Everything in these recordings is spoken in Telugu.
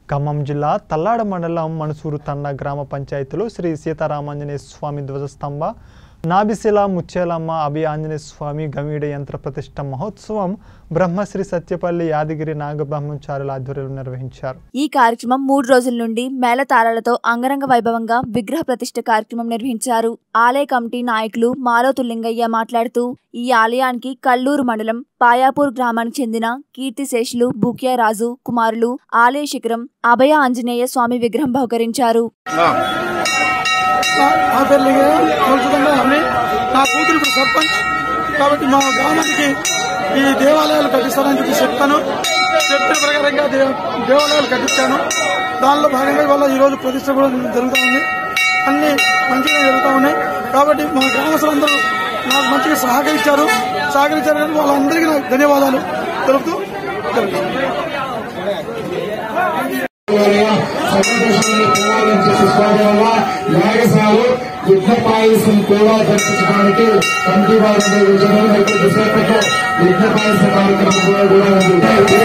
ఖమ్మం జిల్లా తల్లాడ మండలం మణసూరు తన్న గ్రామ పంచాయతీలో శ్రీ సీతారామాంజనేయ స్వామి ధ్వజస్తంభ నాభిశిల ముచ్చేలమ్మ అభి ఆంజనేయ స్వామి గమీడ యంత్ర ప్రతిష్ట మహోత్సవం బ్రహ్మశ్రీ సత్యపల్లి యాదగిరి నాగబ్రహ్మచారుల ఆధ్వర్యంలో నిర్వహించారు ఈ కార్యక్రమం మూడు రోజుల నుండి మేళతాళాలతో అంగరంగ వైభవంగా విగ్రహ ప్రతిష్ఠ కార్యక్రమం నిర్వహించారు ఆలయ కమిటీ నాయకులు మాలోతు లింగయ్య మాట్లాడుతూ ఈ ఆలయానికి కల్లూరు మండలం పాయాపూర్ గ్రామానికి చెందిన కీర్తిశేషులు బూక్యా రాజు కుమారులు ఆలయ శిఖరం అభయ ఆంజనేయ స్వామి విగ్రహం బహుకరించారు నా నా పేరు లింగయ్య సంస్కృతంగా అన్ని నా కూతురు ఇప్పుడు సర్పంచ్ కాబట్టి మా గ్రామానికి ఈ దేవాలయాలు కట్టిస్తానని చెప్పి చెప్తాను చెప్పిన ప్రకారంగా దే- దేవాలయాలు కట్టించాను దానిలో భాగంగా ఇవాళ ఈ రోజు ప్రతిష్ట కూడా జరుగుతూ ఉంది అన్ని మంచిగా జరుగుతూ ఉన్నాయి కాబట్టి మా గ్రామస్తులందరూ నాకు మంచిగా సహకరించారు సహకరించారు కానీ వాళ్ళందరికీ నాకు ధన్యవాదాలు తెలుపుతూ తెలుపుతాను సంతోషాన్ని ప్రమాణం చేసే స్వాగతంగా యాగశాలు యుద్ధ పాయసం కూడా జరిపించడానికి కమిటీ వారు నిర్వహించడం అయితే విశాఖతో యుద్ధ పాయస కార్యక్రమం కూడా కూడా ఉంది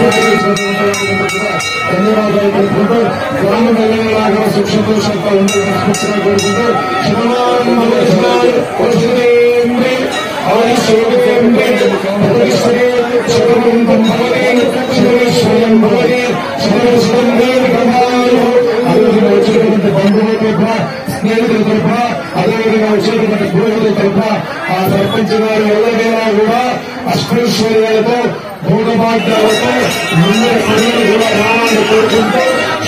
ధన్యవాదాలు తెలుపుకుంటూ గ్రామ వెళ్ళేలాగా సుఖ సంతోషంతో ఉండాలని స్ఫూర్తిగా కోరుకుంటూ శివనారాయణ మహేశ్వరాలు వసుదేంద్రే ఆది శివేంద్రే భువనేశ్వరి శివమంతం భవనే శివేశ్వరం భవనే శివేశ్వరం గ్రంథాలు అదేవిధంగా వచ్చినటువంటి బంధువుల తరఫున స్నేహితుల తరఫున అదేవిధంగా వచ్చినటువంటి గురువుల తరఫున ఆ సర్పంచ్ గారు ఎల్లవేళ కూడా అష్టైశ్వర్యాలతో భూగభాగ్యాలతో ముందు కూడా రావాలని కోరుకుంటూ